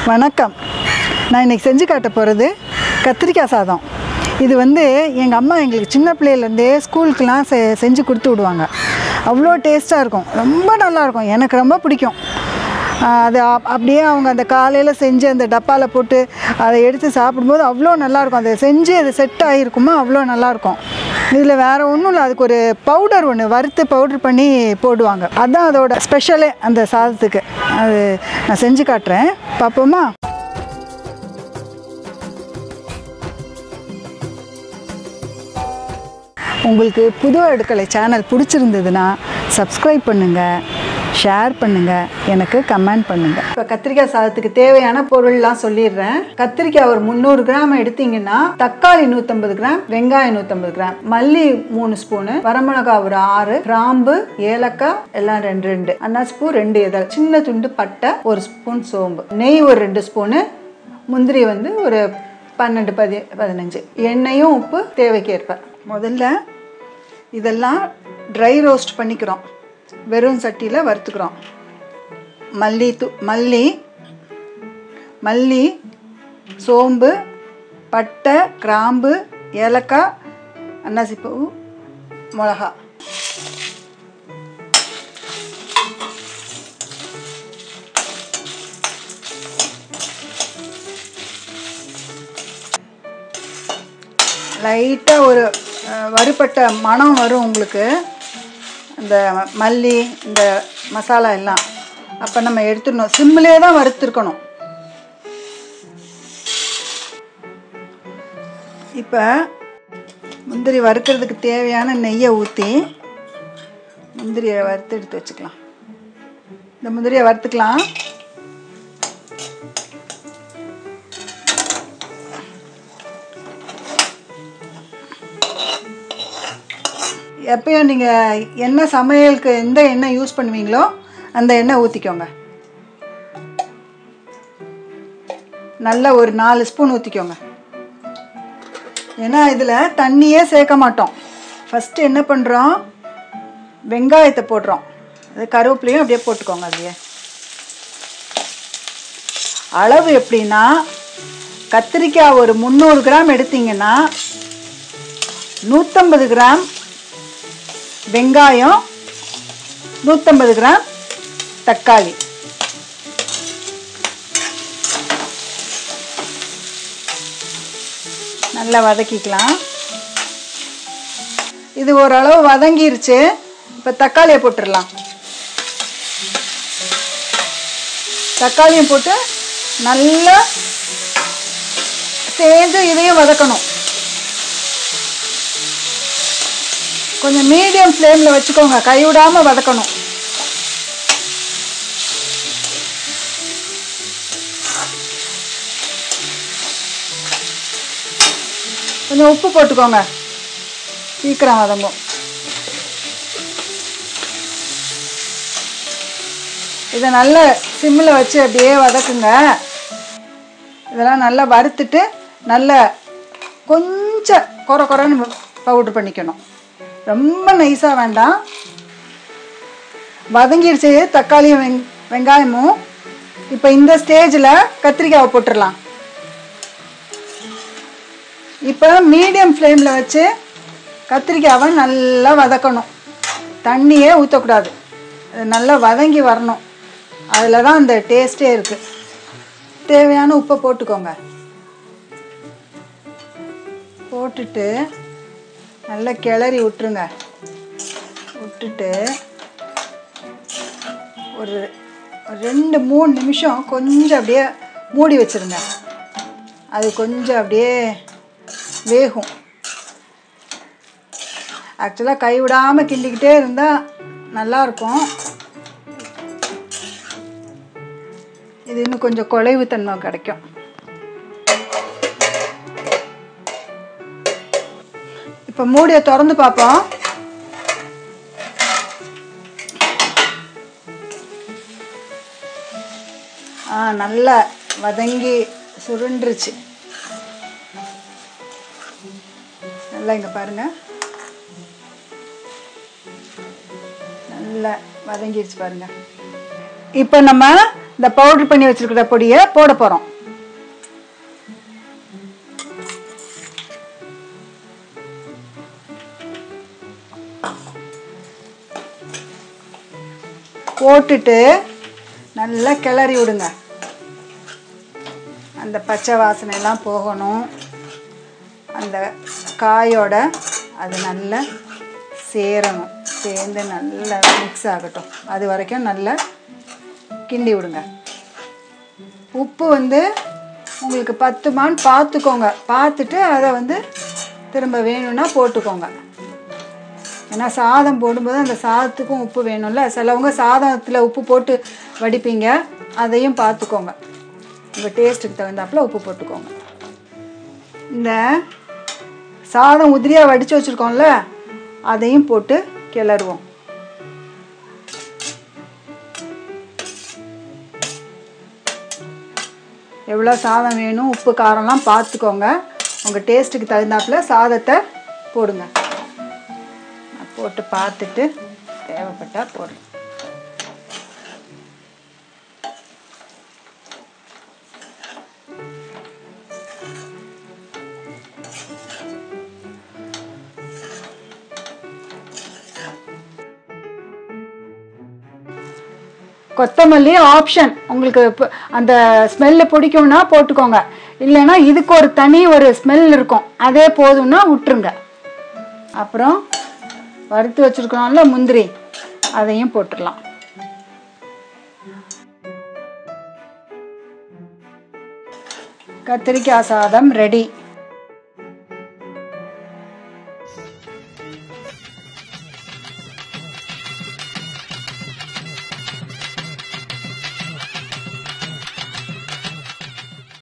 வணக்கம் நான் இன்னைக்கு செஞ்சு காட்ட போகிறது கத்திரிக்காய் சாதம் இது வந்து எங்கள் அம்மா எங்களுக்கு சின்ன பிள்ளையிலேருந்தே ஸ்கூலுக்கெலாம் செ செஞ்சு கொடுத்து விடுவாங்க அவ்வளோ டேஸ்ட்டாக இருக்கும் ரொம்ப நல்லா இருக்கும் எனக்கு ரொம்ப பிடிக்கும் ஆஹ் அது அப்- அப்படியே அவங்க அந்த காலையில் செஞ்சு அந்த டப்பாவில் போட்டு அதை எடுத்து சாப்பிடும்போது அவ்வளோ நல்லாயிருக்கும் அதை செஞ்சு அது செட் ஆகிருக்குமோ அவ்வளோ நல்லாயிருக்கும் இதில் வேறு ஒன்றும் இல்லை அதுக்கு ஒரு பவுடர் ஒன்று வறுத்து பவுடர் பண்ணி போடுவாங்க அதுதான் அதோட ஸ்பெஷலே அந்த சாதத்துக்கு அது நான் செஞ்சு காட்டுறேன் பார்ப்போமா உங்களுக்கு புது அடுக்களை சேனல் பிடிச்சிருந்ததுன்னா சப்ஸ்கிரைப் பண்ணுங்கள் ஷேர் பண்ணுங்கள் எனக்கு கமெண்ட் பண்ணுங்கள் இப்போ கத்திரிக்காய் சாதத்துக்கு தேவையான பொருள்லாம் சொல்லிடுறேன் கத்திரிக்காய் ஒரு முந்நூறு கிராம் எடுத்தீங்கன்னா தக்காளி நூற்றம்பது கிராம் வெங்காயம் நூற்றம்பது கிராம் மல்லி மூணு ஸ்பூனு வரமிளகாய் ஒரு ஆறு கிராம்பு ஏலக்காய் எல்லாம் ரெண்டு ரெண்டு அன்னாசிப்பூ ரெண்டு இதழ் சின்ன துண்டு பட்டை ஒரு ஸ்பூன் சோம்பு நெய் ஒரு ரெண்டு ஸ்பூனு முந்திரி வந்து ஒரு பன்னெண்டு பதி பதினஞ்சு எண்ணெயும் உப்பு தேவைக்கேற்ப முதல்ல இதெல்லாம் ட்ரை ரோஸ்ட் பண்ணிக்கிறோம் வெறும் சட்டியில் வறுத்துக்கிறோம் மல்லி தூ மல்லி மல்லி சோம்பு பட்டை கிராம்பு ஏலக்காய் அன்னாசிப்பூ மிளகா லைட்டாக ஒரு அஹ், வறுபட்ட மணம் வரும் உங்களுக்கு இந்த மல்லி இந்த மசாலா எல்லாம் அப்போ நம்ம எடுத்துடணும் சிம்மிலே தான் வறுத்துருக்கணும் இப்போ முந்திரி வறுக்கிறதுக்கு தேவையான நெய்யை ஊற்றி முந்திரியை வறுத்து எடுத்து வச்சுக்கலாம் இந்த முந்திரியை வறுத்துக்கலாம் எப்பயும் நீங்கள் என்ன சமையலுக்கு எந்த எண்ணெய் யூஸ் பண்ணுவீங்களோ அந்த எண்ணெய் ஊற்றிக்கோங்க நல்ல ஒரு நாலு ஸ்பூன் ஊற்றிக்கோங்க ஏன்னா இதில் தண்ணியே சேர்க்க மாட்டோம் ஃபஸ்ட்டு என்ன பண்ணுறோம் வெங்காயத்தை போடுறோம் அது கருவேப்பிலையும் அப்படியே போட்டுக்கோங்க அப்படியே அளவு எப்படின்னா கத்திரிக்காய் ஒரு முந்நூறு கிராம் எடுத்தீங்கன்னா நூற்றம்பது கிராம் வெங்காயம் நூற்றம்பது கிராம் தக்காளி நல்லா வதக்கிக்கலாம் இது ஓரளவு வதங்கிருச்சு இப்போ தக்காளியை போட்டுடலாம் தக்காளியும் போட்டு நல்லா சேர்ந்து இதையும் வதக்கணும் கொஞ்சம் மீடியம் ஃப்ளேமில் வச்சுக்கோங்க கைவிடாமல் வதக்கணும் கொஞ்சம் உப்பு போட்டுக்கோங்க சீக்கிரம் வதங்கும் இதை நல்ல சிம்மில் வச்சு அப்படியே வதக்குங்க இதெல்லாம் நல்லா வறுத்துட்டு நல்ல கொஞ்சம் குறை குறைன்னு பவுட்ரு பண்ணிக்கணும் ரொம்ப நைஸாக வேண்டாம் வதங்கிடுச்சு தக்காளியும் வெங் வெங்காயமும் இப்போ இந்த ஸ்டேஜில் கத்திரிக்காவை போட்டுடலாம் இப்போ மீடியம் ஃப்ளேமில் வச்சு கத்திரிக்காவை நல்லா வதக்கணும் தண்ணியே ஊற்றக்கூடாது அது நல்லா வதங்கி வரணும் அதில் தான் அந்த டேஸ்ட்டே இருக்குது தேவையான உப்பை போட்டுக்கோங்க போட்டுட்டு நல்லா கிளறி விட்டுருங்க விட்டுட்டு ஒரு ஒரு ரெண்டு மூணு நிமிஷம் கொஞ்சம் அப்படியே மூடி வச்சிருங்க அது கொஞ்சம் அப்படியே வேகும் ஆக்சுவலாக கைவிடாமல் கிண்டிக்கிட்டே இருந்தால் நல்லாயிருக்கும் இது இன்னும் கொஞ்சம் குலைவு தன்மை கிடைக்கும் இப்போ மூடியை திறந்து பார்ப்போம் ஆ நல்லா வதங்கி சுருண்டுருச்சு நல்லா இங்கே பாருங்க நல்லா வதங்கிருச்சு பாருங்க இப்போ நம்ம இந்த பவுடர் பண்ணி வச்சிருக்கிற பொடியை போட போகிறோம் போட்டுட்டு நல்லா கிளறி விடுங்க அந்த பச்சை வாசனை எல்லாம் போகணும் அந்த காயோட அது நல்லா சேரணும் சேர்ந்து நல்லா மிக்ஸ் ஆகட்டும் அது வரைக்கும் நல்லா கிண்டி விடுங்க உப்பு வந்து உங்களுக்கு பத்துமான்னு பார்த்துக்கோங்க பார்த்துட்டு அதை வந்து திரும்ப வேணும்னா போட்டுக்கோங்க ஏன்னா சாதம் போடும்போது அந்த சாதத்துக்கும் உப்பு வேணும்ல சிலவங்க சாதத்தில் உப்பு போட்டு வடிப்பீங்க அதையும் பார்த்துக்கோங்க உங்கள் டேஸ்ட்டுக்கு தகுந்தாப்புல உப்பு போட்டுக்கோங்க இந்த சாதம் உதிரியாக வடித்து வச்சுருக்கோம்ல அதையும் போட்டு கிளறுவோம் எவ்வளோ சாதம் வேணும் உப்பு காரம்லாம் பார்த்துக்கோங்க உங்கள் டேஸ்ட்டுக்கு தகுந்தாப்புல சாதத்தை போடுங்க நான் போட்டு பார்த்துட்டு தேவைப்பட்டால் போடுறேன் கொத்தமல்லி ஆப்ஷன் உங்களுக்கு இப்போ அந்த ஸ்மெல்லு பிடிக்கும்னா போட்டுக்கோங்க இல்லைன்னா இதுக்கு ஒரு தனி ஒரு ஸ்மெல் இருக்கும் அதே போதும்னா விட்டுருங்க அப்புறம் வறுத்து வச்சுருக்கோம்ல முந்திரி அதையும் போட்டுடலாம் கத்திரிக்காய் சாதம் ரெடி